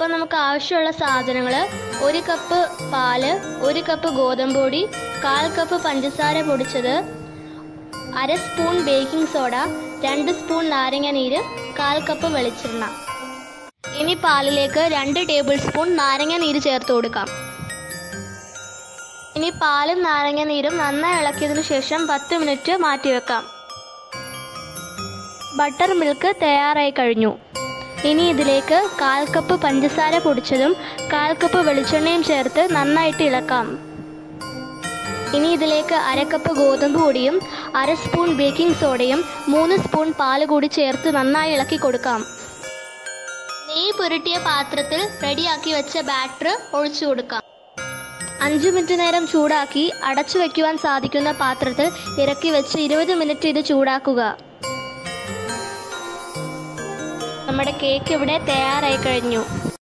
അപ്പോൾ നമുക്ക് ആവശ്യമുള്ള സാധനങ്ങൾ ഒരു കപ്പ് പാല് ഒരു കപ്പ് ഗോതമ്പ് പൊടി കാൽ കപ്പ് പഞ്ചസാര പൊടിച്ചത് അര സ്പൂൺ ബേക്കിംഗ് സോഡ രണ്ട് സ്പൂൺ നാരങ്ങ നീര് കാൽ കപ്പ് വെളിച്ചെണ്ണ ഇനി പാലിലേക്ക് രണ്ട് ടേബിൾ സ്പൂൺ നാരങ്ങ നീര് ചേർത്ത് കൊടുക്കാം ഇനി പാലും നാരങ്ങ നീരും നന്നായി ഇളക്കിയതിനു ശേഷം പത്ത് മിനിറ്റ് മാറ്റിവെക്കാം ബട്ടർ മിൽക്ക് തയ്യാറായി കഴിഞ്ഞു ഇനി ഇതിലേക്ക് കാൽ കപ്പ് പഞ്ചസാര പൊടിച്ചതും കാൽ കപ്പ് വെളിച്ചെണ്ണയും ചേർത്ത് നന്നായിട്ട് ഇളക്കാം ഇനി ഇതിലേക്ക് അര കപ്പ് ഗോതമ്പ് പൊടിയും അര സ്പൂൺ ബേക്കിംഗ് സോഡയും മൂന്ന് സ്പൂൺ പാല് കൂടി ചേർത്ത് നന്നായി ഇളക്കി കൊടുക്കാം നെയ്യ് പുരട്ടിയ പാത്രത്തിൽ റെഡിയാക്കി വെച്ച ബാറ്റർ ഒഴിച്ചു കൊടുക്കാം അഞ്ച് മിനിറ്റ് നേരം ചൂടാക്കി അടച്ചു വെക്കുവാൻ സാധിക്കുന്ന പാത്രത്തിൽ ഇറക്കി വെച്ച് ഇരുപത് മിനിറ്റ് ഇത് ചൂടാക്കുക നമ്മുടെ കേക്ക് ഇവിടെ തയ്യാറായി കഴിഞ്ഞു